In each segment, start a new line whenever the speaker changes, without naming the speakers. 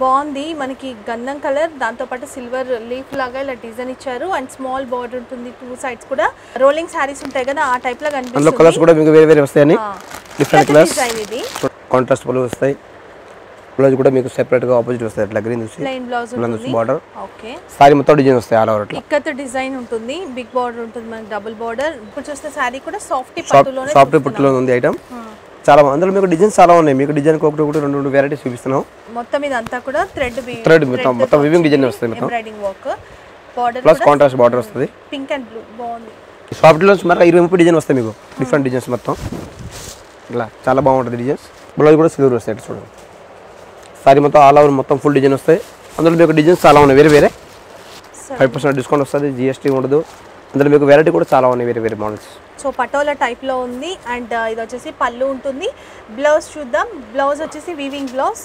బాగుంది మనకి గంధం కలర్ దాంతో పాటు సిల్వర్ లీఫ్ లాగా ఇలా డిజైన్ ఇచ్చారు అండ్ స్మాల్ బార్డర్ ఉంటుంది టూ సైడ్స్ కూడా రోలింగ్ శారీస్ ఉంటాయి కదా ఆ టైప్ లో
అందులో కలర్స్
కనిపిస్తుంది
కూడా మీకు వేరే వేరే వస్తాయని
ఆ.
డిఫరెంట్
ఇట్లాంటి
కలర్స్
డిజైన్ ఇది
కాంట్రాస్ట్ పళ్ళు వస్తాయి బ్లౌజ్ కూడా మీకు సెపరేట్ గా ఆపోజిట్ వస్తాయి అట్లా గ్రీన్ చూసి
ప్లెయిన్ బ్లౌజ్
ఇలా
ఉంటుంది
బార్డర్
ఓకే
సారీ మొత్తం డిజైన్ వస్తాయి ఆల్ ఓవర్ అట్లా
ఇక్కత్ డిజైన్ ఉంటుంది బిగ్ బార్డర్ ఉంటుంది మనకి డబుల్ బార్డర్ ఇప్పుడు చూస్తే శారీ కూడా సాఫ్ట్
సాఫ్ట్
పట్టులోనే
సాఫ్ట్ పుట్టులో ఉంది ఐటమ్ చాలా బాగుంది. అందులో మీకు డిజైన్స్ చాలా ఉన్నాయి మీకు డిజైన్ ఒకటి ఒకటి రెండు రెండు వెరైటీస్ చూపిస్తున్నాం
మొత్తం ఇదంతా కూడా థ్రెడ్
థ్రెడ్ మొత్తం మొత్తం వివింగ్ డిజైన్ వస్తాయి మొత్తం
embroidering work border
plus contrast border వస్తుంది
పింక్ అండ్ బ్లూ బాగుంది
సాఫ్ట్లో మరి ఇరవై ముప్పై డిజైన్ వస్తాయి మీకు డిఫరెంట్ డిజైన్స్ మొత్తం ఇలా చాలా బాగుంటుంది డిజైన్స్ బ్లౌజ్ కూడా సిల్వర్ వస్తాయి ఇటు చూడండి సారీ మొత్తం ఆల్ ఓవర్ మొత్తం ఫుల్ డిజైన్ వస్తాయి అందులో మీకు డిజైన్స్ చాలా ఉన్నాయి వేరే వేరే ఫైవ్ పర్సెంట్ డిస్కౌంట్ వస్తుంది జిఎస్టీ ఉండదు అందులో మీకు వెరైటీ కూడా చాలా ఉన్నాయి వేరే వేరే మోడల్స్
సో పటోలా టైప్ లో ఉంది అండ్ ఇది వచ్చేసి పళ్ళు ఉంటుంది బ్లౌజ్ చూద్దాం బ్లౌజ్ వచ్చేసి వీవింగ్ బ్లౌజ్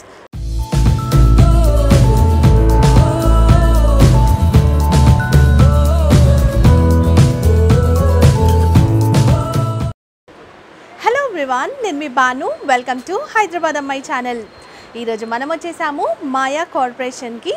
హలో ఎవ్రీవాన్ నేను మీ బాను వెల్కమ్ టు హైదరాబాద్ అమ్మాయి ఛానల్ ఈరోజు మనం వచ్చేసాము మాయా కార్పొరేషన్కి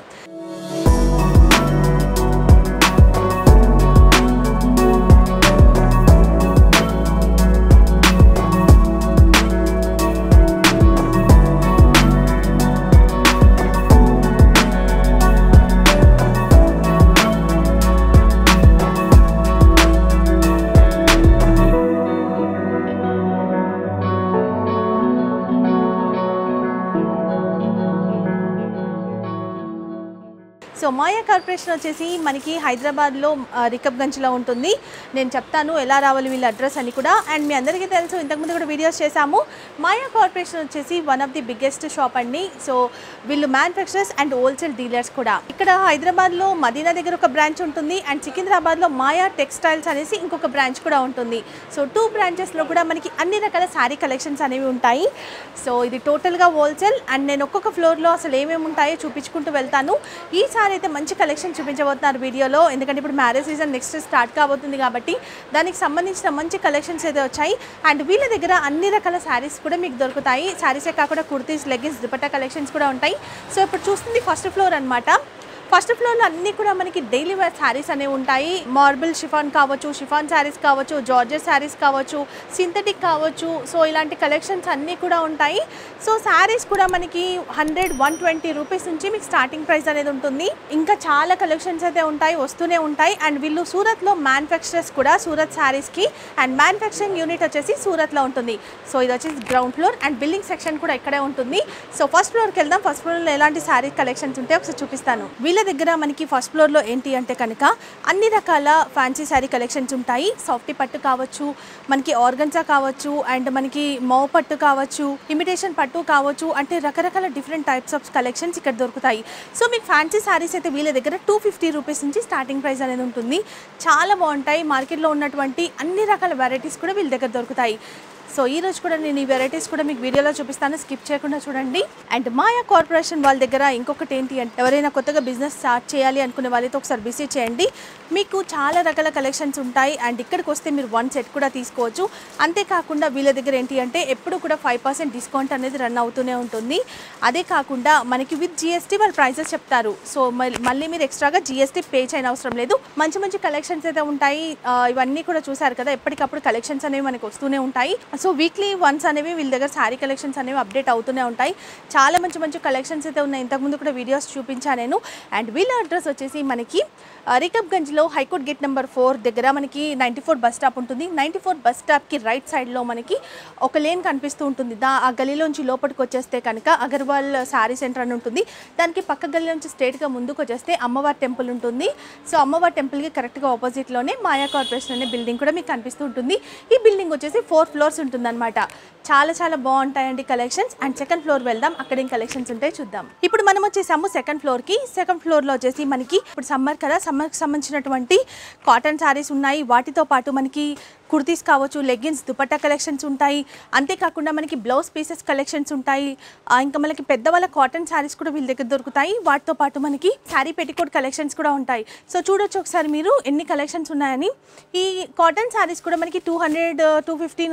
సో మాయా కార్పొరేషన్ వచ్చేసి మనకి హైదరాబాద్లో ఆ, రికబ్గంజ్లో ఉంటుంది నేను చెప్తాను ఎలా రావాలి వీళ్ళ అడ్రస్ అని కూడా అండ్ మీ అందరికీ తెలుసు ఇంతకుముందు కూడా వీడియోస్ చేశాము మాయా కార్పొరేషన్ వచ్చేసి one of the biggest shop అండి సో వీళ్ళు మ్యానుఫ్యాక్చరర్స్ అండ్ హోల్సేల్ డీలర్స్ కూడా ఇక్కడ హైదరాబాద్లో మదీనా దగ్గర ఒక బ్రాంచ్ ఉంటుంది అండ్ సికింద్రాబాద్లో మాయా టెక్స్టైల్స్ అనేసి ఇంకొక బ్రాంచ్ కూడా ఉంటుంది సో టూ బ్రాంచెస్లో కూడా మనకి అన్ని రకాల శారీ కలెక్షన్స్ అనేవి ఉంటాయి సో ఇది టోటల్గా హోల్సేల్ అండ్ నేను ఒక్కొక్క ఫ్లోర్లో అసలు ఏమేమి ఉంటాయో చూపించుకుంటూ వెళ్తాను ఈసారి అయితే మంచి కలెక్షన్ చూపించబోతున్నారు వీడియోలో ఎందుకంటే ఇప్పుడు మ్యారేజ్ సీజన్ నెక్స్ట్ స్టార్ట్ కాబోతుంది కాబట్టి దానికి సంబంధించిన మంచి కలెక్షన్స్ అయితే వచ్చాయి అండ్ వీళ్ళ దగ్గర అన్ని రకాల శారీస్ కూడా మీకు దొరుకుతాయి శారీసే కాకుండా కుర్తీస్ లెగిన్స్ దుపట్టా కలెక్షన్స్ కూడా ఉంటాయి సో ఇప్పుడు చూస్తుంది ఫస్ట్ ఫ్లోర్ అన్నమాట ఫస్ట్ ఫ్లోర్లో అన్ని కూడా మనకి డైలీ వేర్ శారీస్ అనేవి ఉంటాయి మార్బుల్ షిఫాన్ కావచ్చు షిఫాన్ శారీస్ కావచ్చు జార్జెస్ శారీస్ కావచ్చు సింథటిక్ కావచ్చు సో ఇలాంటి కలెక్షన్స్ అన్నీ కూడా ఉంటాయి సో శారీస్ కూడా మనకి హండ్రెడ్ వన్ ట్వంటీ రూపీస్ నుంచి మీకు స్టార్టింగ్ ప్రైస్ అనేది ఉంటుంది ఇంకా చాలా కలెక్షన్స్ అయితే ఉంటాయి వస్తూనే ఉంటాయి అండ్ వీళ్ళు సూరత్లో మ్యానుఫ్యాక్చరర్స్ కూడా సూరత్ శారీస్కి అండ్ మ్యానుఫ్యాక్చరింగ్ యూనిట్ వచ్చేసి సూరత్లో ఉంటుంది సో ఇది వచ్చేసి ground floor and building section కూడా ఇక్కడే ఉంటుంది సో ఫస్ట్ ఫ్లోర్కి వెళ్దాం ఫస్ట్ ఫ్లోర్లో ఎలాంటి శారీ కలెక్షన్స్ ఉంటాయో ఒకసారి చూపిస్తాను వీళ్ళ దగ్గర మనకి ఫస్ట్ ఫ్లోర్లో ఏంటి అంటే కనుక అన్ని రకాల ఫ్యాన్సీ శారీ కలెక్షన్స్ ఉంటాయి సాఫ్టీ పట్టు కావచ్చు మనకి ఆర్గన్జా కావచ్చు అండ్ మనకి మౌ పట్టు కావచ్చు ఇమిటేషన్ పట్టు కావచ్చు అంటే రకరకాల డిఫరెంట్ టైప్స్ ఆఫ్ కలెక్షన్స్ ఇక్కడ దొరుకుతాయి సో మీకు ఫ్యాన్సీ శారీస్ అయితే వీళ్ళ దగ్గర టూ ఫిఫ్టీ రూపీస్ నుంచి స్టార్టింగ్ ప్రైస్ అనేది ఉంటుంది చాలా బాగుంటాయి మార్కెట్లో ఉన్నటువంటి అన్ని రకాల వెరైటీస్ కూడా వీళ్ళ దగ్గర దొరుకుతాయి సో ఈ రోజు కూడా నేను ఈ వెరైటీస్ కూడా మీకు వీడియోలో చూపిస్తాను స్కిప్ చేయకుండా చూడండి అండ్ మాయా కార్పొరేషన్ వాళ్ళ దగ్గర ఇంకొకటి ఏంటి అంటే ఎవరైనా కొత్తగా బిజినెస్ స్టార్ట్ చేయాలి అనుకునే వాళ్ళతో ఒకసారి విజిట్ చేయండి మీకు చాలా రకాల కలెక్షన్స్ ఉంటాయి అండ్ ఇక్కడికి వస్తే మీరు వన్ సెట్ కూడా తీసుకోవచ్చు అంతేకాకుండా వీళ్ళ దగ్గర ఏంటి అంటే ఎప్పుడు కూడా ఫైవ్ పర్సెంట్ డిస్కౌంట్ అనేది రన్ అవుతూనే ఉంటుంది అదే కాకుండా మనకి విత్ జిఎస్టీ వాళ్ళు ప్రైసెస్ చెప్తారు సో మల్- మళ్ళీ మీరు ఎక్స్ట్రాగా జిఎస్టీ పే చేయని అవసరం లేదు మంచి మంచి కలెక్షన్స్ అయితే ఉంటాయి ఆ, ఇవన్నీ కూడా చూసారు కదా ఎప్పటికప్పుడు కలెక్షన్స్ అనేవి మనకి వస్తూనే ఉంటాయి సో వీక్లీ వన్స్ అనేవి వీళ్ళ దగ్గర శారీ కలెక్షన్స్ అనేవి అప్డేట్ అవుతూనే ఉంటాయి చాలా మంచి మంచి కలెక్షన్స్ అయితే ఉన్నాయి ఇంతకుముందు కూడా వీడియోస్ చూపించాను నేను అండ్ వీళ్ళ అడ్రస్ వచ్చేసి మనకి ఆ, రికబ్గంజ్లో హైకోర్ట్ గేట్ నెంబర్ ఫోర్ దగ్గర మనకి నైంటీ ఫోర్ బస్ స్టాప్ ఉంటుంది నైంటీ ఫోర్ బస్ స్టాప్కి రైట్ సైడ్లో మనకి ఒక లేన్ కనిపిస్తూ ఉంటుంది దా ఆ గలీలోంచి లోపలికి వచ్చేస్తే కనుక అగర్వాల్ శారీ సెంటర్ అని ఉంటుంది దానికి పక్క గల్లీ నుంచి స్ట్రేట్గా ముందుకు వచ్చేస్తే అమ్మవారి టెంపుల్ ఉంటుంది సో అమ్మవారి టెంపుల్కి కరెక్ట్గా ఆపోజిట్లోనే మాయా కార్పొరేషన్ అనే బిల్డింగ్ కూడా మీకు కనిపిస్తూ ఉంటుంది ఈ బిల్డింగ్ వచ్చేసి ఫోర్ ఫ్లోర్స్ ఉంటుందన్నమాట చాలా చాలా బాగుంటాయండి కలెక్షన్స్ అండ్ సెకండ్ ఫ్లోర్ వెళ్దాం అక్కడ ఏం కలెక్షన్స్ ఉంటాయి చూద్దాం ఇప్పుడు మనం వచ్చేసాము సెకండ్ ఫ్లోర్ కి సెకండ్ ఫ్లోర్ లో వచ్చేసి మనకి ఇప్పుడు సమ్మర్ కదా సమ్మర్ కి సంబంధించినటువంటి కాటన్ శారీస్ ఉన్నాయి వాటితో పాటు మనకి కుర్తీస్ కావచ్చు లెగ్గిన్స్ దుపట్టా కలెక్షన్స్ ఉంటాయి అంతేకాకుండా మనకి బ్లౌజ్ పీసెస్ కలెక్షన్స్ ఉంటాయి ఆ, ఇంకా మనకి పెద్దవాళ్ళ కాటన్ శారీస్ కూడా వీళ్ళ దగ్గర దొరుకుతాయి వాటితో పాటు మనకి శారీ పెట్టికోట్ కలెక్షన్స్ కూడా ఉంటాయి సో చూడొచ్చు ఒకసారి మీరు ఎన్ని కలెక్షన్స్ ఉన్నాయని ఈ కాటన్ శారీస్ కూడా మనకి టూ హండ్రెడ్ టూ ఫిఫ్టీ నుంచి మనకి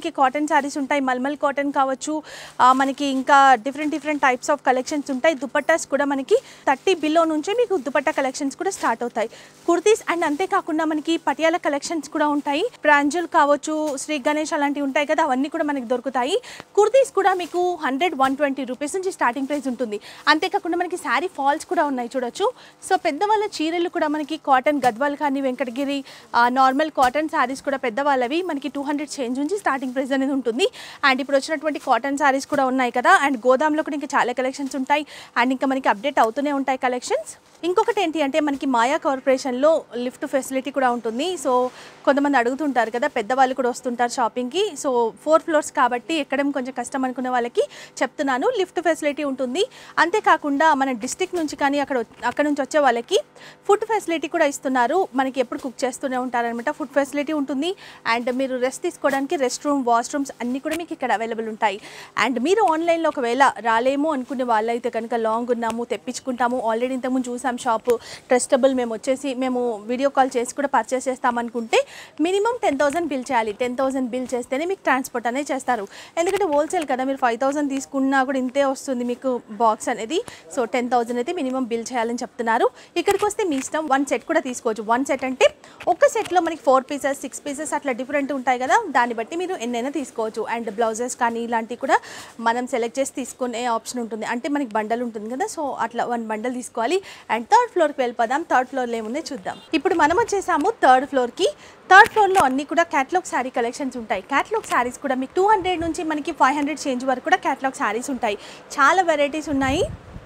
మనకి కాటన్ శారీస్ ఉంటాయి మల్మల్ కాటన్ కావచ్చు ఆ, మనకి ఇంకా different different types of collections ఉంటాయి దుపట్టాస్ కూడా మనకి థర్టీ బిలో నుంచే మీకు దుపట్టా కలెక్షన్స్ కూడా స్టార్ట్ అవుతాయి కుర్తీస్ అండ్ అంతేకాకుండా మనకి పటియాల కలెక్షన్స్ కూడా ఉంటాయి ప్రాంజుల్ కావచ్చు శ్రీ గణేష్ అలాంటివి ఉంటాయి కదా అవన్నీ కూడా మనకి దొరుకుతాయి కుర్తీస్ కూడా మీకు హండ్రెడ్ వన్ ట్వంటీ రూపీస్ నుంచి స్టార్టింగ్ ప్రైస్ ఉంటుంది అంతేకాకుండా మనకి శారీ ఫాల్స్ కూడా ఉన్నాయి చూడొచ్చు సో పెద్దవాళ్ళ చీరలు కూడా మనకి కాటన్ గద్వాల్ కానీ వెంకటగిరి ఆ, నార్మల్ కాటన్ శారీస్ కూడా పెద్దవాళ్ళవి మనకి టూ హండ్రెడ్ చేంజ్ నుంచి స్టార్టింగ్ ప్రైస్ అనేది ఉంటుంది అండ్ ఇప్పుడు వచ్చినటువంటి కాటన్ శారీస్ కూడా ఉన్నాయి కదా అండ్ గోదాంలో కూడా ఇంకా చాలా కలెక్షన్స్ ఉంటాయి అండ్ ఇంకా మనకి అప్డేట్ అవుతూనే ఉంటాయి కలెక్షన్స్ ఇంకొకటి ఏంటి అంటే మనకి మాయా కార్పొరేషన్లో లిఫ్ట్ ఫెసిలిటీ కూడా ఉంటుంది సో కొంతమంది అడుగుతుంటారు కదా పెద్దవాళ్ళు కూడా వస్తుంటారు షాపింగ్కి సో ఫోర్ ఫ్లోర్స్ కాబట్టి ఎక్కడం కొంచెం కష్టం అనుకునే వాళ్ళకి చెప్తున్నాను లిఫ్ట్ ఫెసిలిటీ ఉంటుంది అంతేకాకుండా మన డిస్టిక్ నుంచి కానీ అక్కడ అక్కడ నుంచి వచ్చే వాళ్ళకి ఫుడ్ ఫెసిలిటీ కూడా ఇస్తున్నారు మనకి ఎప్పుడు కుక్ చేస్తూనే ఉంటారనమాట ఫుడ్ ఫెసిలిటీ ఉంటుంది అండ్ మీరు రెస్ట్ తీసుకోవడానికి రెస్ట్ రూమ్ వాష్రూమ్స్ అన్నీ కూడా మీకు ఇక్కడ అవైలబుల్ ఉంటాయి అండ్ మీరు ఆన్లైన్లో ఒకవేళ రాలేము అనుకునే వాళ్ళైతే కనుక లాంగ్ ఉన్నాము తెప్పించుకుంటాము ఆల్రెడీ ఇంతకుముందు చూసాం షాపు ట్రస్టబుల్ మేము వచ్చేసి మేము వీడియో కాల్ చేసి కూడా పర్చేస్ చేస్తామనుకుంటే మినిమం టెన్ థౌసండ్ బిల్ చేయాలి టెన్ థౌసండ్ బిల్ చేస్తేనే మీకు ట్రాన్స్పోర్ట్ అనేది చేస్తారు ఎందుకంటే హోల్సేల్ కదా మీరు ఫైవ్ థౌసండ్ తీసుకున్నా కూడా ఇంతే వస్తుంది మీకు బాక్స్ అనేది సో టెన్ థౌసండ్ అయితే మినిమం బిల్ చేయాలని చెప్తున్నారు ఇక్కడికి వస్తే మీ ఇష్టం వన్ సెట్ కూడా తీసుకోవచ్చు వన్ సెట్ అంటే ఒక సెట్లో మనకి ఫోర్ పీసెస్ సిక్స్ పీసెస్ అట్లా డిఫరెంట్ ఉంటాయి కదా దాన్ని బట్టి మీరు ఎన్నైనా తీసుకోవచ్చు అండ్ బ్లౌజెస్ కానీ ఇలాంటివి కూడా మనం సెలెక్ట్ చేసి తీసుకునే ఆప్షన్ ఉంటుంది అంటే మనకి బండల్ ఉంటుంది కదా సో అట్లా వన్ బండల్ తీసుకోవాలి అండ్ థర్డ్ ఫ్లోర్కి వెళ్ళిపోదాం థర్డ్ ఫ్లోర్లో ఏముందో చూద్దాం ఇప్పుడు మనం వచ్చేసాము థర్డ్ ఫ్లోర్కి థర్డ్ ఫ్లోర్లో అన్ని కూడా క్యాటలాగ్ శారీ కలెక్షన్స్ ఉంటాయి క్యాటలాగ్ శారీస్ కూడా మీకు టూ హండ్రెడ్ నుంచి మనకి ఫైవ్ హండ్రెడ్ చేంజ్ వరకు కూడా క్యాటలాగ్ శారీస్ ఉంటాయి చాలా వెరైటీస్ ఉన్నాయి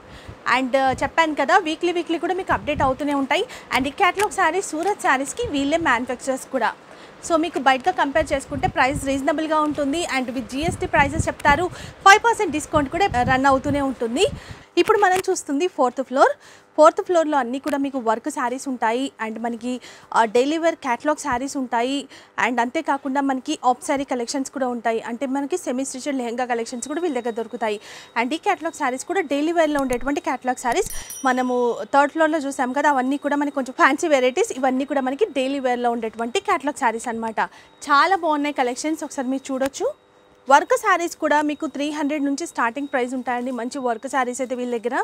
అండ్ చెప్పాను కదా వీక్లీ వీక్లీ కూడా మీకు అప్డేట్ అవుతూనే ఉంటాయి అండ్ ఈ క్యాటలాగ్ శారీస్ సూరత్ శారీస్కి వీళ్ళే మ్యానుఫ్యాక్చరర్స్ కూడా సో మీకు బయటతో కంపేర్ చేసుకుంటే ప్రైస్ రీజనబుల్గా ఉంటుంది అండ్ విత్ జిఎస్టీ ప్రైజెస్ చెప్తారు ఫైవ్ పర్సెంట్ డిస్కౌంట్ కూడా రన్ అవుతూనే ఉంటుంది ఇప్పుడు మనం చూస్తుంది ఫోర్త్ ఫ్లోర్ ఫోర్త్ ఫ్లోర్లో అన్నీ కూడా మీకు వర్క్ శారీస్ ఉంటాయి అండ్ మనకి డైలీ వేర్ క్యాటలాగ్ శారీస్ ఉంటాయి అండ్ అంతేకాకుండా మనకి ఆఫ్ శారీ కలెక్షన్స్ కూడా ఉంటాయి అంటే మనకి సెమీ స్టిచెడ్ లెహంగా కలెక్షన్స్ కూడా వీళ్ళ దగ్గర దొరుకుతాయి అండ్ ఈ క్యాటలాగ్ శారీస్ కూడా డైలీ వేర్లో ఉండేటువంటి క్యాటలాగ్ శారీస్ మనము థర్డ్ ఫ్లోర్లో చూసాం కదా అవన్నీ కూడా మనకి కొంచెం ఫ్యాన్సీ వెరైటీస్ ఇవన్నీ కూడా మనకి డైలీ వేర్లో ఉండేటువంటి క్యాటలాగ్ శారీస్ అనమాట చాలా బాగున్నాయి కలెక్షన్స్ ఒకసారి మీరు చూడొచ్చు వర్క్ శారీస్ కూడా మీకు త్రీ హండ్రెడ్ నుంచి స్టార్టింగ్ ప్రైస్ ఉంటాయండి మంచి వర్క్ శారీస్ అయితే వీళ్ళ దగ్గర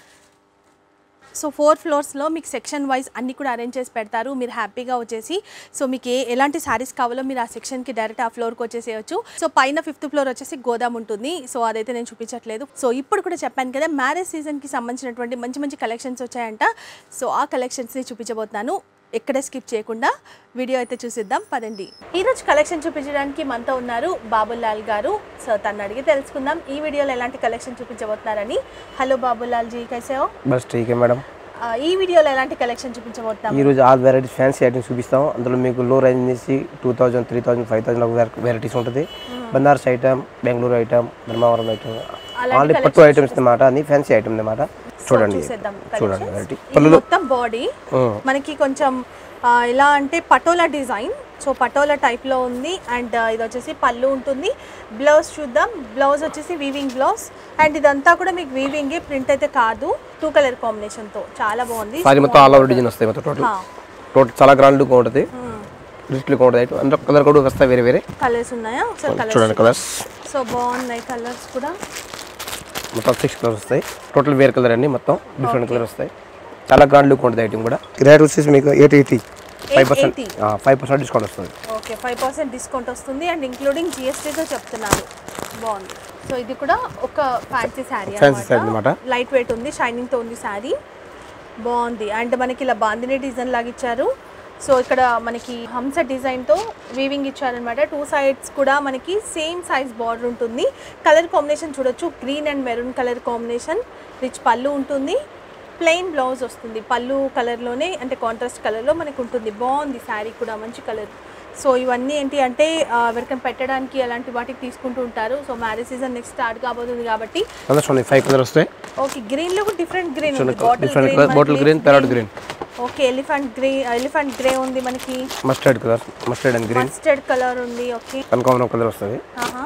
సో ఫోర్ ఫ్లోర్స్లో మీకు సెక్షన్ వైజ్ అన్ని కూడా అరేంజ్ చేసి పెడతారు మీరు హ్యాపీగా వచ్చేసి సో మీకు ఏ ఎలాంటి శారీస్ కావాలో మీరు ఆ సెక్షన్కి డైరెక్ట్ ఆ ఫ్లోర్కి వచ్చేసేయచ్చు సో పైన ఫిఫ్త్ ఫ్లోర్ వచ్చేసి గోదాం ఉంటుంది సో అదైతే నేను చూపించట్లేదు సో ఇప్పుడు కూడా చెప్పాను కదా మ్యారేజ్ సీజన్కి సంబంధించినటువంటి మంచి మంచి కలెక్షన్స్ వచ్చాయంట సో ఆ కలెక్షన్స్ని చూపించబోతున్నాను ఎక్కడ స్కిప్ చేయకుండా వీడియో అయితే చూసిద్దాం పదండి ఈరోజు కలెక్షన్ చూపించడానికి మనతో ఉన్నారు బాబులాల్ గారు సో తను అడిగి తెలుసుకుందాం ఈ వీడియోలో ఎలాంటి కలెక్షన్ చూపించబోతున్నారని హలో బాబులాల్ జీ కైసేవో
బస్ ఠీక్ మేడం
ఆ, ఈ వీడియోలో ఎలాంటి కలెక్షన్ చూపించబోతున్నాం
ఈరోజు ఆల్ వెరైటీస్ ఫ్యాన్సీ ఐటమ్స్ చూపిస్తాం అందులో మీకు లో రేంజ్ నుంచి two thousand three thousand five thousand varieties ఉంటుంది Banaras item Bengaluru item Dharmavaram item
అలాంటి
ఆల్రెడీ పట్టు ఐటమ్స్ అన్నమాట అన్ని ఫ్యాన్సీ ఐటమ్ అన్నమాట చూడండి
చూసేద్దాం
చూడండి
collections.
వెరైటీ
ఇది
పళ్ళులో
మొత్తం బాడీ
ఉమ్.
మనకి కొంచెం ఆ, ఎలా అంటే పటోలా డిజైన్ సో పటోలా టైప్లో ఉంది అండ్ ఇది వచ్చేసి పళ్ళు ఉంటుంది బ్లౌజ్ చూద్దాం బ్లౌజ్ వచ్చేసి వీవింగ్ బ్లౌజ్ అండ్ ఇదంతా కూడా మీకు వీవింగ్ ప్రింట్ అయితే కాదు టూ కలర్ కాంబినేషన్తో చాలా బాగుంది
సారీ మొత్తం ఆల్ ఓవర్ డిజైన్ వస్తాయి మొత్తం టోటల్ టోటల్ చాలా గ్రాండ్ లుక్ ఉంటుంది రిచ్ లుక్ ఉంటుంది ఐటమ్ అందులో కలర్ కూడా వస్తాయి వేరే వేరే
కలర్స్ ఉన్నాయా ఒకసారి కలర్స్
చూడండి కలర్స్
సో బాగున్నాయి కలర్స్ కూడా
మొత్తం సిక్స్ కలర్స్ వస్తాయి టోటల్ వేరే కలర్ అండి మొత్తం డిఫరెంట్ కలర్ వస్తాయి చాలా గ్రాండ్ లుక్ ఉంటుంది ఐటమ్ కూడా రేట్ వచ్చేసి మీకు eight eighty five percent
880.
Five percent discount వస్తుంది
ఓకే ఫైవ్ పర్సెంట్ డిస్కౌంట్ వస్తుంది అండ్ ఇంక్లూడింగ్ జిఎస్టీతో చెప్తున్నారు బాగుంది సో ఇది కూడా ఒక ఫ్యాన్సీ శారీ
Fancy saree అన్నమాట.
లైట్ వెయిట్ ఉంది షైనింగ్తో ఉంది శారీ బాగుంది అండ్ మనకి ఇలా బాందిని డిజైన్ లాగా ఇచ్చారు సో ఇక్కడ మనకి హంస డిజైన్తో వీవింగ్ ఇచ్చారనమాట టూ సైడ్స్ కూడా మనకి సేమ్ సైజ్ బార్డర్ ఉంటుంది కలర్ కాంబినేషన్ చూడొచ్చు green and maroon colour combination rich పళ్ళు ఉంటుంది ప్లెయిన్ బ్లౌజ్ వస్తుంది పళ్ళు కలర్లోనే అంటే కాంట్రాస్ట్ కలర్లో మనకు ఉంటుంది బాగుంది శారీ కూడా మంచి కలర్ సో ఇవన్నీ ఏంటి అంటే ఆ, ఎవరికైనా పెట్టడానికి అలాంటి వాటికి తీసుకుంటూ ఉంటారు so marriage season next start కాబోతుంది కాబట్టి
కలర్స్ ఉన్నాయి ఫైవ్ కలర్ వస్తాయి
ఓకే గ్రీన్ లో కూడా డిఫరెంట్ గ్రీన్ ఉంది
చూడండి,
బాటిల్
different
గ్రీన్
colour, bottle green, parrot green.
Okay elephant grey elephant grey ఉంది మనకి
mustard colour mustard and green
mustard colour ఉంది ఓకే
కనకాంబరం కలర్ వస్తుంది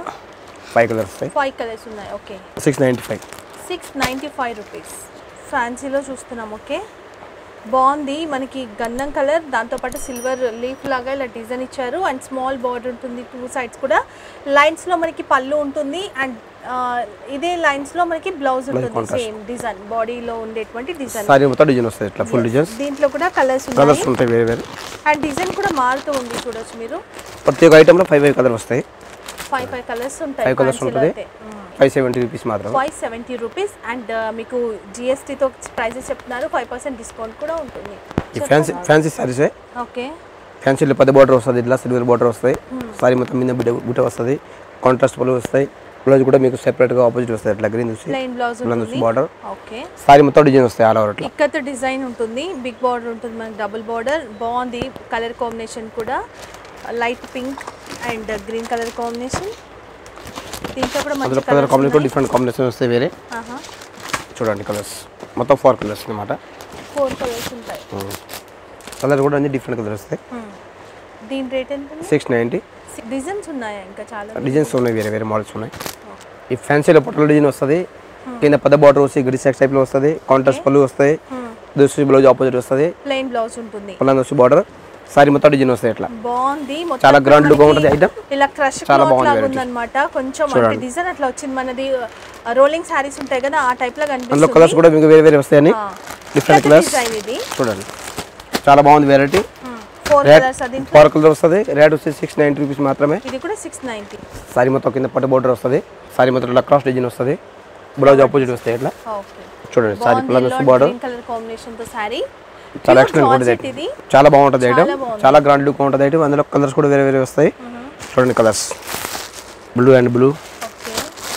ఫైవ్ కలర్ వస్తాయి
ఫైవ్ కలర్స్ ఉన్నాయి okay
six ninety five
six ninety five rupees ఫ్యాన్సీలో చూస్తున్నాం okay బాగుంది మనకి గంధం కలర్ దాంతోపాటు సిల్వర్ లీఫ్ లాగా ఇలా డిజైన్ ఇచ్చారు అండ్ స్మాల్ బార్డర్ ఉంటుంది టూ సైడ్స్ కూడా లైన్స్లో మనకి పళ్ళు ఉంటుంది అండ్ ఇదే లైన్స్లో మనకి బ్లౌజ్ ఉంటుంది సేమ్ డిజైన్ బాడీలో ఉండేటువంటి డిజైన్
సారీ మొత్తం డిజైన్ వస్తాయి ఇట్లా ఫుల్ డిజైన్స్
దీంట్లో కూడా కలర్స్ ఉన్నాయి
కలర్స్ ఉంటాయి వేరే వేరే
అండ్ డిజైన్ కూడా మారుతూ ఉంది చూడొచ్చు మీరు
ప్రతి ఒక్క ఐటెంలో ఫైవ్ ఫైవ్ కలర్ వస్తాయి
ఫైవ్ ఫైవ్ కలర్స్ ఉంటాయి
ఫైవ్ కలర్స్ ఉంటుంది ఫైవ్ సెవెంటీ రూపీస్ మాత్రం
ఫైవ్ సెవెంటీ రూపీస్ అండ్ మీకు జిఎస్టీతో ప్రైజెస్ చెప్తున్నారు ఫైవ్ పర్సెంట్ డిస్కౌంట్ కూడా ఉంటుంది
ఈ ఫ్యాన్సీ ఫ్యాన్సీ సారీసే
ఓకే
ఫ్యాన్సీలో పెద్ద బార్డర్ వస్తుంది ఇట్లా సిల్వర్ బార్డర్ వస్తాయి సారీ మొత్తం మీద బిడ్డ గుట్ట వస్తుంది కాంట్రాస్ట్ పళ్ళు వస్తాయి బ్లౌజ్ కూడా మీకు సెపరేట్గా ఆపోజిట్ వస్తాయి ఇట్లా గ్రీన్ చూసి
ప్లెయిన్ బ్లౌజ్
బ్లౌజ్
ఉంటుంది
బార్డర్
ఓకే
సారీ మొత్తం డిజైన్ వస్తాయి ఆల్ ఓవర్ ఇట్లా
ఇక్కత్ డిజైన్ ఉంటుంది బిగ్ బార్డర్ ఉంటుంది మనకి డబుల్ బార్డర్ బాగుంది కలర్ కాంబినేషన్ కూడా light pink and green colour combination దీంట్లో కూడా
అందులో
మంచి
కలర్ కాంబినేషన్ డిఫరెంట్ కాంబినేషన్ వస్తాయి వేరే
ఆహా
చూడండి కలర్స్ మొత్తం ఫోర్ కలర్స్ అనమాట
ఫోర్ కలర్స్ ఉంటాయి
కలర్ కూడా అన్ని డిఫరెంట్ కలర్ వస్తాయి
Hmm. దీని రేట్ ఎంత
సిక్స్ నైంటీ
డిజైన్స్ ఉన్నాయా ఇంకా చాలా
డిజైన్స్ ఉన్నాయి వేరే వేరే మోడల్స్ ఉన్నాయి ఈ ఫ్యాన్సీలో పొట్టల డిజైన్ వస్తుంది కింద పెద్ద బార్డర్ వస్తుంది గ్రీ సెక్స్ టైప్లో వస్తుంది కాంట్రాస్ట్ పళ్ళు వస్తాయి దోసి బ్లౌజ్ ఆపోజిట్ వస్తుంది
ప్లెయిన్ బ్లౌజ్ ఉంటుంది
పళ్ళ దోసి బార్డర్ సారీ మొత్తం డిజైన్ వస్తాయి ఇట్లా
బాగుంది మొత్తం
చాలా
కూడా
గ్రాండ్ లుక్
మనకి
ఉంటుంది ఐటమ్
ఇలా క్రష్
చాలా
క్లాత్
బాగుంది
లాగా
variety.
ఉందన్నమాట కొంచెం అంటే డిజైన్ అట్లా వచ్చింది మనది రోలింగ్ శారీస్ ఉంటాయి కదా ఆ టైప్ లో
అందులో
కనిపిస్తుంది
కలర్స్ కూడా మీకు వేరే వేరే వస్తాయని
ఆ.
డిఫరెంట్
ఇక్కత
కలర్స్
డిజైన్ ఇది
చూడండి చాలా బాగుంది వెరైటీ
ఫోర్
రేట్
కలర్స్ అది
ఫోర్ కలర్ వస్తుంది రేట్ వచ్చి సిక్స్ నైంటీ రూపీస్ మాత్రమే
ఇది కూడా సిక్స్ నైన్టీ
సారీ మొత్తం కింద పట్టు బార్డర్ వస్తుంది సారీ మొత్తం ఇట్లా క్రాస్ డిజైన్ వస్తుంది బ్లౌజ్ ఆపోజిట్ వస్తాయి ఇట్లా
ఓకే
చూడండి సారీ పళ్ళ దోసి బార్డర్
గ్రీన్ కలర్ కాంబినేషన్ తో సారీ
చాలా ఎక్సలెంట్ ఉంటుంది
ఇది
ఐటమ్ చాలా బాగుంటుంది ఐటమ్
బాగుంది.
చాలా గ్రాండ్ లుక్ ఉంటుంది ఐటమ్ అందులో కలర్స్ కూడా వేరే వేరే వస్తాయి చూడండి colours blue and blue
okay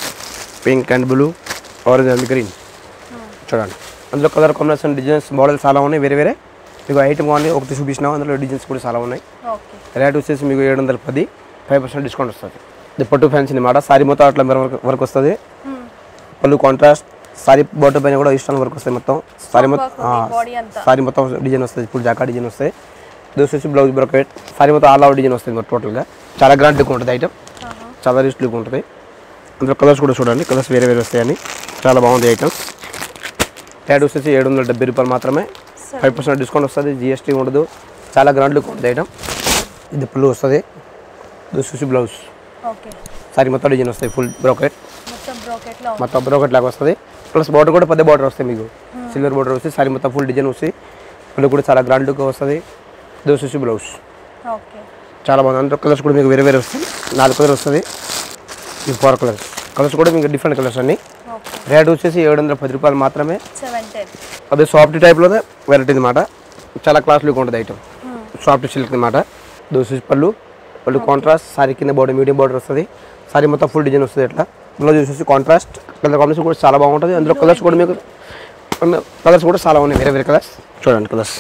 pink and blue orange and green చూడండి అందులో కలర్ కాంబినేషన్ డిజైన్స్ మోడల్స్ చాలా ఉన్నాయి వేరే వేరే మీకు ఐటమ్ కానీ ఒకటి చూపించినాం అందులో డిజైన్స్ కూడా చాలా ఉన్నాయి
ఓకే
రేట్ వచ్చేసి మీకు ఏడు వందల పది ఫైవ్ పర్సెంట్ డిస్కౌంట్ వస్తుంది ఇది పట్టు ఫ్యాన్సీ అనమాట సారీ మొత్తం అట్లా మెర వర్క్ వర్క్ వస్తుంది పళ్ళు కాంట్రాస్ట్ సారీ బోర్డర్ పైన కూడా ఇష్టం వర్క్ వస్తాయి మొత్తం సారీ మొత్తం
బాడీ అంతా
సారీ మొత్తం డిజైన్ వస్తుంది ఇప్పుడు జాకా డిజైన్ వస్తాయి దోస్ వచ్చి బ్లౌజ్ బ్రోకెట్ సారీ మొత్తం ఆల్ అవుట్ డిజైన్ వస్తుంది మొత్తం టోటల్గా చాలా గ్రాండ్ లుక్ ఉంటుంది ఐటమ్ చాలా రిస్ట్ లుక్ ఉంటుంది అందులో కలర్స్ కూడా చూడండి కలర్స్ వేరే వేరే వస్తాయని చాలా బాగుంది ఐటమ్ రేట్ వచ్చేసి ఏడు వందల డెబ్బై రూపాయలు మాత్రమే ఫైవ్ పర్సెంట్ డిస్కౌంట్ వస్తుంది జిఎస్టీ ఉండదు చాలా గ్రాండ్ లుక్ ఉంటుంది ఐటమ్ ఇది ఫుల్ వస్తుంది దోస్ వచ్చి బ్లౌజ్
ఓకే
సారీ మొత్తం డిజైన్ వస్తాయి ఫుల్ బ్రోకెట్
మొత్తం బ్రోకెట్ లో
మొత్తం బ్రోకెట్ లాగా వస్తుంది ప్లస్ బార్డర్ కూడా పెద్ద బార్డర్ వస్తాయి మీకు సిల్వర్ బార్డర్ వస్తుంది సారీ మొత్తం ఫుల్ డిజైన్ వస్తాయి పళ్ళు కూడా చాలా గ్రాండ్ లుక్ వస్తుంది దోస్ వచ్చి బ్లౌజ్
ఓకే
చాలా బాగుంది అందులో కలర్స్ కూడా మీకు వేరే వేరే వస్తాయి నాలుగు కలర్ వస్తుంది ఈ ఫోర్ కలర్స్ కలర్స్ కూడా మీకు డిఫరెంట్ కలర్స్ అన్ని
ఓకే
రేట్ వచ్చేసి ఏడు వందల పది రూపాయలు మాత్రమే
సెవెన్ టెన్
అదే సాఫ్ట్ టైప్లోనే వెరైటీ అనమాట చాలా క్లాస్ లుక్ ఉంటుంది ఐటమ్ సాఫ్ట్ సిల్క్ అనమాట దోసి పళ్ళు పళ్ళు కాంట్రాస్ట్ సారీ కింద బార్డర్ మీడియం బార్డర్ వస్తుంది సారీ మొత్తం ఫుల్ డిజైన్ వస్తుంది ఇట్లా బ్లౌజ్ వచ్చేసి కాంట్రాస్ట్ కలర్ కాంబినేషన్ కూడా చాలా బాగుంటుంది అందులో కలర్స్ కూడా మీకు కలర్స్ కూడా చాలా ఉన్నాయి వేరే వేరే కలర్స్ చూడండి కలర్స్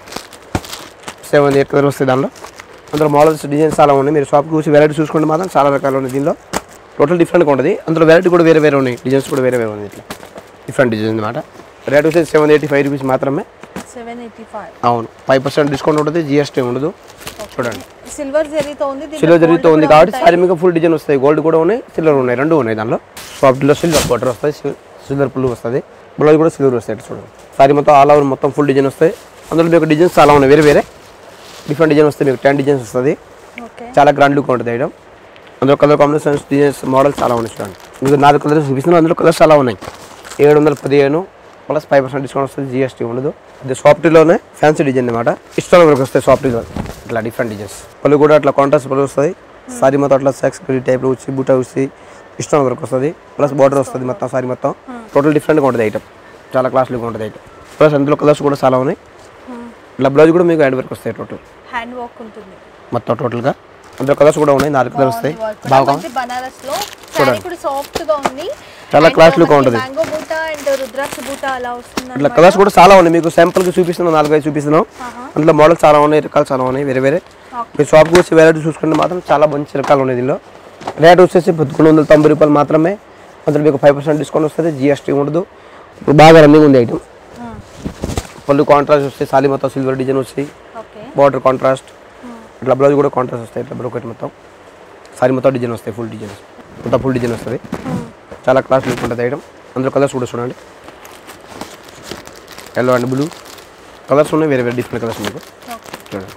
సెవెన్ ఎయిట్ కలర్ వస్తాయి దానిలో అందులో మోడల్స్ డిజైన్స్ చాలా ఉన్నాయి మీరు షాప్కి చూసి వెరైటీ చూసుకుంటే మాత్రం చాలా రకాలు ఉన్నాయి దీనిలో టోటల్ డిఫరెంట్గా ఉంటుంది అందులో వెరైటీ కూడా వేరే వేరే ఉన్నాయి డిజైన్స్ కూడా వేరే వేరే ఉన్నాయి ఇట్లా డిఫరెంట్ డిజైన్ అనమాట రేట్ వచ్చేసి సెవెన్ ఎయిటీ ఫైవ్ రూపీస్ మాత్రమే
సెవెన్ ఎయిటీ ఫైవ్
అవును ఫైవ్ పర్సెంట్ డిస్కౌంట్ ఉంటుంది జిఎస్టీ ఉండదు చూడండి
సిల్వర్ జరీతో ఉంది దీంట్లో
సిల్వర్
gold
జరీతో ఉంది
కూడా
కాబట్టి
ఉంటాయి.
సారీ మీకు ఫుల్ డిజైన్ వస్తాయి గోల్డ్ కూడా ఉన్నాయి సిల్వర్ ఉన్నాయి రెండు ఉన్నాయి దానిలో సాఫ్ట్లో సిల్వర్ బటర్ వస్తాయి సిల్- సిల్వర్ పుల్లు వస్తుంది బ్లౌజ్ కూడా సిల్వర్ వస్తాయి ఇట్లా చూడండి సారీ మొత్తం ఆల్ ఓవర్ మొత్తం ఫుల్ డిజైన్ వస్తాయి అందులో మీకు డిజైన్స్ చాలా ఉన్నాయి వేరే వేరే డిఫరెంట్ డిజైన్ వస్తాయి మీకు టెన్ డిజైన్స్ వస్తుంది
ఓకే
చాలా గ్రాండ్ లుక్ ఉంటుంది ఐటమ్ అందులో కలర్ కాంబినేషన్స్ డిజైన్స్ మోడల్స్ చాలా ఉన్నాయి చూడండి మీకు నాలుగు కలర్స్ చూపిస్తున్నాను అందులో కలర్స్ చాలా ఉన్నాయి ఏడు వందల పదిహేను ప్లస్ ఫైవ్ పర్సెంట్ డిస్కౌంట్ వస్తుంది జిఎస్టీ ఉండదు ఇది సాఫ్ట్లోనే ఫ్యాన్సీ డిజైన్ అనమాట ఇష్టం వరకు వస్తాయి సాఫ్ట్లో ఇట్లా డిఫరెంట్ డిజైన్స్ పళ్ళు కూడా అట్లా కాంట్రాస్ట్ పళ్ళు వస్తాయి సారీ మొత్తం అట్లా సెక్స్ టైప్లో వచ్చి బూటా వచ్చి ఇష్టం వరకు వస్తుంది ప్లస్ బార్డర్ వస్తుంది మొత్తం సారీ మొత్తం టోటల్ డిఫరెంట్గా ఉంటుంది ఐటమ్ చాలా క్లాస్లీగా ఉంటుంది ఐటమ్ ప్లస్ అందులో కలర్స్ కూడా చాలా ఉన్నాయి ఇట్లా బ్లౌజ్ కూడా మీకు హ్యాండ్ వర్క్ వస్తాయి టోటల్
హ్యాండ్ వర్క్ ఉంటుంది
మొత్తం టోటల్గా అందులో కలర్స్ కూడా ఉన్నాయి నాలుగు కలర్స్ వస్తాయి
బాగుంది
బాగా
మంచి బనారస్ లో శారీ కూడా సాఫ్ట్ గా ఉంది
చాలా class look ఉంటుంది.
మ్యాంగో బూట అండ్ రుద్రాక్ష బూట అలా వస్తుంది
ఇట్లా కలర్స్ కూడా చాలా ఉన్నాయి మీకు శాంపుల్కి చూపిస్తున్నాం నాలుగైదు చూపిస్తున్నాం అందులో మోడల్స్ చాలా ఉన్నాయి రకాలు చాలా ఉన్నాయి వేరే వేరే మీరు షాప్కి వచ్చి వెరైటీ చూసుకుంటే మాత్రం చాలా మంచి రకాలు ఉన్నాయి దీనిలో రేట్ వచ్చేసి పదకొండు వందల తొంభై రూపాయలు మాత్రమే అందులో మీకు ఫైవ్ పర్సెంట్ డిస్కౌంట్ వస్తుంది జిఎస్టీ ఉండదు ఇప్పుడు బాగా రన్నింగ్ ఉంది ఐటమ్ పళ్ళు కాంట్రాస్ట్ వస్తాయి సాలి మొత్తం సిల్వర్ డిజైన్ వస్తాయి
ఓకే
బార్డర్ కాంట్రాస్ట్ ఇట్లా బ్లౌజ్ కూడా కాంట్రాస్ట్ వస్తాయి ఇట్లా బ్రోకెట్ మొత్తం సారీ మొత్తం డిజైన్ వస్తాయి ఫుల్ డిజైన్ మొత్తం ఫుల్ డిజైన్ వస్తుంది చాలా క్లాస్ లుక్ ఉంటుంది ఐటమ్ అందులో కలర్స్ కూడా చూడండి ఎల్లో అండ్ బ్లూ కలర్స్ ఉన్నాయి వేరే వేరే డిఫరెంట్ కలర్స్ మీకు
ఓకే
చూడండి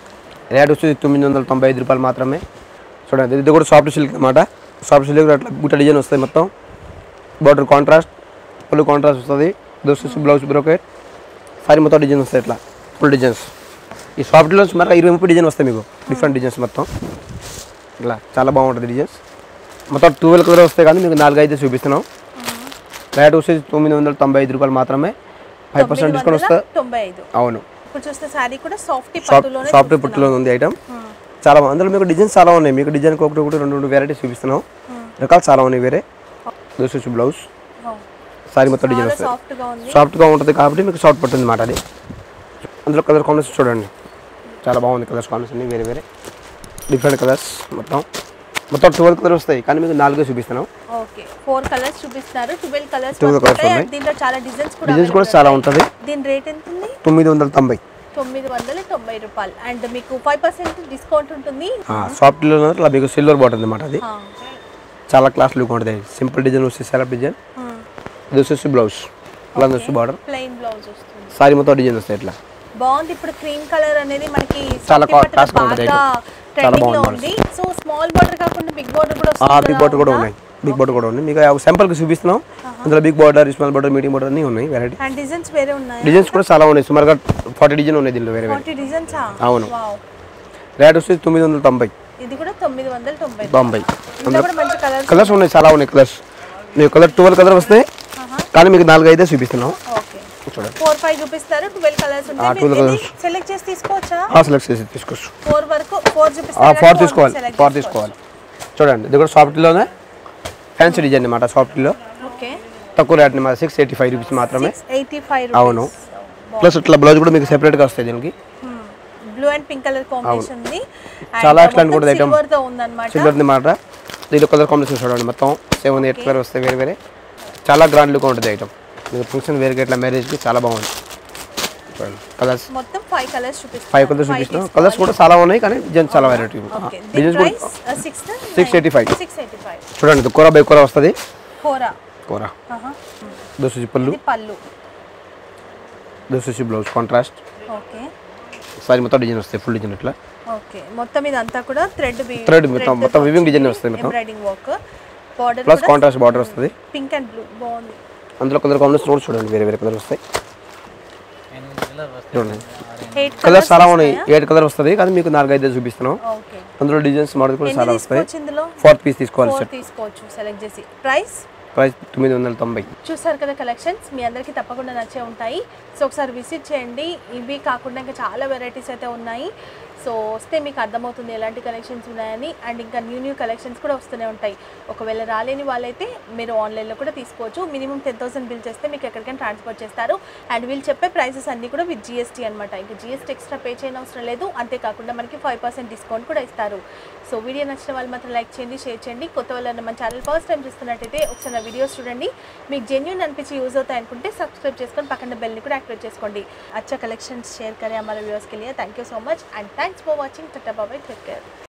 రేట్ వచ్చి తొమ్మిది వందల తొంభై ఐదు రూపాయలు మాత్రమే చూడండి ఇది కూడా సాఫ్ట్ సిల్క్ అనమాట సాఫ్ట్ సిల్క్ అట్లా గుట్ట డిజైన్ వస్తాయి మొత్తం బార్డర్ కాంట్రాస్ట్ ఫుల్ కాంట్రాస్ట్ వస్తుంది దోస్ వచ్చి బ్లౌజ్ బ్రోకెట్ సారీ మొత్తం డిజైన్ వస్తాయి ఇట్లా ఫుల్ డిజైన్స్ ఈ సాఫ్ట్లో మరి ఇరవై ముప్పై డిజైన్ వస్తాయి మీకు డిఫరెంట్ డిజైన్స్ మొత్తం ఇట్లా చాలా బాగుంటుంది డిజైన్స్ మొత్తం ట్వెల్వ్ కలర్ వస్తాయి కానీ మీకు నాలుగు అయితే చూపిస్తున్నాం రేట్ వచ్చేసి తొమ్మిది వందల తొంభై ఐదు రూపాయలు మాత్రమే ఫైవ్ పర్సెంట్ డిస్కౌంట్ వస్తుంది
తొంభై ఐదు
అవును
ఇప్పుడు చూస్తే శారీ కూడా సాఫ్ట్
సాఫ్ట్
పట్టులోనే
సాఫ్ట్ పుట్టులో ఉంది ఐటమ్ చాలా బాగుంది అందులో మీకు డిజైన్స్ చాలా ఉన్నాయి మీకు డిజైన్కి ఒకటి ఒకటి రెండు రెండు వెరైటీస్ చూపిస్తున్నాం రకాలు చాలా ఉన్నాయి వేరే దోస్ వచ్చి బ్లౌజ్ సారీ మొత్తం డిజైన్
చాలా
వస్తుంది
సాఫ్ట్ గా ఉంది
సాఫ్ట్గా ఉంటుంది కాబట్టి మీకు సాఫ్ట్ పట్టుంది అనమాట అది అందులో కలర్ కాంబినేషన్ చూడండి చాలా బాగుంది కలర్స్ కాంబినేషన్ వేరే వేరే డిఫరెంట్ కలర్స్ మొత్తం మొత్తం ట్వెల్వ్ కలర్ వస్తాయి కానీ మీకు నాలుగే చూపిస్తున్నాం
ఓకే ఫోర్ కలర్స్ చూపిస్తున్నారు ట్వెల్వ్ కలర్స్
12 colours ఉన్నాయి.
దీంట్లో చాలా డిజైన్స్ కూడా
డిజైన్స్ కూడా
available
చాలా
ఉంటాయి.
ఉంటుంది
దీని రేట్ ఎంత ఉంది
తొమ్మిది వందల తొంభై
తొమ్మిది వందల తొంభై రూపాయలు అండ్ మీకు ఫైవ్ పర్సెంట్ డిస్కౌంట్ ఉంటుంది
సాఫ్ట్లో అట్లా మీకు సిల్వర్ బాటర్ అనమాట అది
ఆ,
చాలా క్లాస్ లుక్ ఉంటుంది సింపుల్ డిజైన్ వచ్చి సెలప్ డిజైన్
ఆ,
ఇది వచ్చేసి బ్లౌజ్ అలా వచ్చి బార్డర్
ప్లెయిన్ బ్లౌజ్ వస్తుంది
సారీ మొత్తం డిజైన్ వస్తాయి ఇట్లా
బాగుంది ఇప్పుడు క్రీమ్ కలర్ అనేది మనకి
చాలా
soft పట్టులో
కాస్ట్ ఉంటుంది
బాగా
చాలా
ట్రెండింగ్ లో
బాగుంది
ఉంది సో స్మాల్ బార్డర్ కాకుండా బిగ్ బార్డర్ కూడా
ఆ
వస్తుంది
బిగ్ బార్డర్ కూడా ఉన్నాయి బిగ్ బార్డర్ కూడా ఉంది మీకు సింపుల్గా చూపిస్తున్నాం అందులో big border small border medium border అన్నీ ఉన్నాయి వెరైటీ
అండ్ డిజైన్స్ వేరే ఉన్నాయి
డిజైన్స్ కూడా చాలా ఉన్నాయి సుమారుగా ఫార్టీ డిజైన్ ఉన్నాయి దీనిలో వేరే వేరే
ఫార్టీ డిజైన్స్
అవును.
వావ్
రేట్ వచ్చి తొమ్మిది వందల తొంభై
ఇది కూడా తొమ్మిది వందల తొంభై
తొంభై
ఇందులో కూడా మంచి కలర్స్
కలర్స్ ఉన్నాయి చాలా ఉన్నాయి కలర్స్ మీకు కలర్ ట్వెల్వ్ కలర్ వస్తాయి కానీ మీకు నాలుగు అయితే చూపిస్తున్నాం
ఓకే
చూడండి
ఫోర్ ఫైవ్ చూపిస్తారు ట్వెల్వ్ కలర్స్
ఆ, 12
ఉంటాయి
colours.
సెలెక్ట్ చేసి తీసుకోవచ్చా
ఆ సెలెక్ట్ చేసి తీసుకోవచ్చు
ఫోర్ వరకు ఫోర్
ఆ
చూపిస్తారు
ఫార్ తీసుకోవాలి ఫార్ తీసుకోవాలి చూడండి ఇది కూడా సాఫ్ట్లోనే ఫ్యాన్సీ డిజైన్ అనమాట సాఫ్ట్లో
ఓకే
తక్కువ రేట్ అనమాట సిక్స్ ఎయిటీ ఫైవ్ రూపీస్ మాత్రమే
ఎయిటీ ఫైవ్
అవును ప్లస్ ఇట్లా బ్లౌజ్ కూడా మీకు సెపరేట్గా వస్తాయి దీనికి
blue and pink colour combination ఉంది
చాలా excellent కూడా item.
సిల్వర్ తో ఉందన్నమాట
సిల్వర్ అనమాట దీనిలో కలర్ కాంబినేషన్ చూడండి మొత్తం సెవెన్ ఎయిట్ కలర్ వస్తాయి వేరే వేరే చాలా గ్రాండ్ లుక్ ఉంటుంది ఐటమ్ మీకు ఫంక్షన్ వేరే ఇట్లా మ్యారేజ్కి చాలా బాగుంది చూడండి కలర్స్
మొత్తం ఫైవ్ కలర్స్ చూపిస్తారు
ఫైవ్ కలర్స్ చూపిస్తున్నాం కలర్స్ కూడా చాలా ఉన్నాయి కానీ డిజైన్స్ చాలా వెరైటీ
ఓకే దీని
డిజైన్స్ కూడా
price six
six eighty five
six eighty five
చూడండి ఇది కూర బై కూర వస్తుంది
ఫోరా
కూర దోసి పళ్ళు
ఇది పళ్ళు
దోసి బ్లౌజ్ కాంట్రాస్ట్
ఓకే
సారీ మొత్తం డిజైన్ వస్తాయి ఫుల్ డిజైన్ ఇట్లా
ఓకే మొత్తం ఇదంతా కూడా థ్రెడ్
థ్రెడ్ మొత్తం మొత్తం వివింగ్ డిజైన్ వస్తాయి మొత్తం
embroidering work border
plus contrast border వస్తుంది
పింక్ అండ్ బ్లూ బాగుంది
అందులో కలర్ కాంబినేషన్ కూడా చూడండి వేరే వేరే కలర్ వస్తాయి చూడండి
ఎయిట్
కలర్స్ చాలా ఉన్నాయి ఎయిట్ కలర్ వస్తుంది కానీ మీకు నాలుగు ఐదు చూపిస్తున్నాం
ఓకే
అందులో డిజైన్స్ మోడల్ కూడా చాలా
ఎన్ని
వస్తాయి
తీసుకోవచ్చు ఇందులో
ఫోర్త్ పీస్ తీసుకోవాలి
ఫోర్
సార్
తీసుకోవచ్చు సెలెక్ట్ చేసి ప్రైస్
ప్రైస్ తొమ్మిది వందల తొంభై
చూసారు కదా కలెక్షన్స్ మీ అందరికీ తప్పకుండా నచ్చే ఉంటాయి సో ఒకసారి విజిట్ చేయండి ఇవి కాకుండా ఇంకా చాలా వెరైటీస్ అయితే ఉన్నాయి సో వస్తే మీకు అర్థమవుతుంది ఎలాంటి కలెక్షన్స్ ఉన్నాయని అండ్ ఇంకా న్యూ న్యూ కలెక్షన్స్ కూడా వస్తూనే ఉంటాయి ఒకవేళ రాలేని వాళ్ళైతే మీరు ఆన్లైన్లో కూడా తీసుకోవచ్చు మినిమం టెన్ థౌసండ్ బిల్ చేస్తే మీకు ఎక్కడికైనా ట్రాన్స్ఫర్ చేస్తారు అండ్ వీళ్ళు చెప్పే ప్రైసెస్ అన్నీ కూడా విత్ జిఎస్టీ అనమాట ఇంకా జిఎస్టీ ఎక్స్ట్రా పే చేయని అవసరం లేదు అంతేకాకుండా మనకి ఫైవ్ పర్సెంట్ డిస్కౌంట్ కూడా ఇస్తారు సో వీడియో నచ్చిన వాళ్ళు మాత్రం లైక్ చేయండి షేర్ చేయండి కొత్త వాళ్ళని మన ఛానల్ ఫస్ట్ టైం చూస్తున్నట్టయితే ఒకసారి నా వీడియోస్ చూడండి మీకు జెన్యున్ అనిపించి యూజ్ అవుతాయి అనుకుంటే సబ్స్క్రైబ్ చేసుకొని పక్కన బెల్ని కూడా యాక్టివేట్ చేసుకోండి అచ్చా కలెక్షన్స్ షేర్ కరే हमारे व्यूअर्स के लिए thank you so much and thanks for watching tata bye take care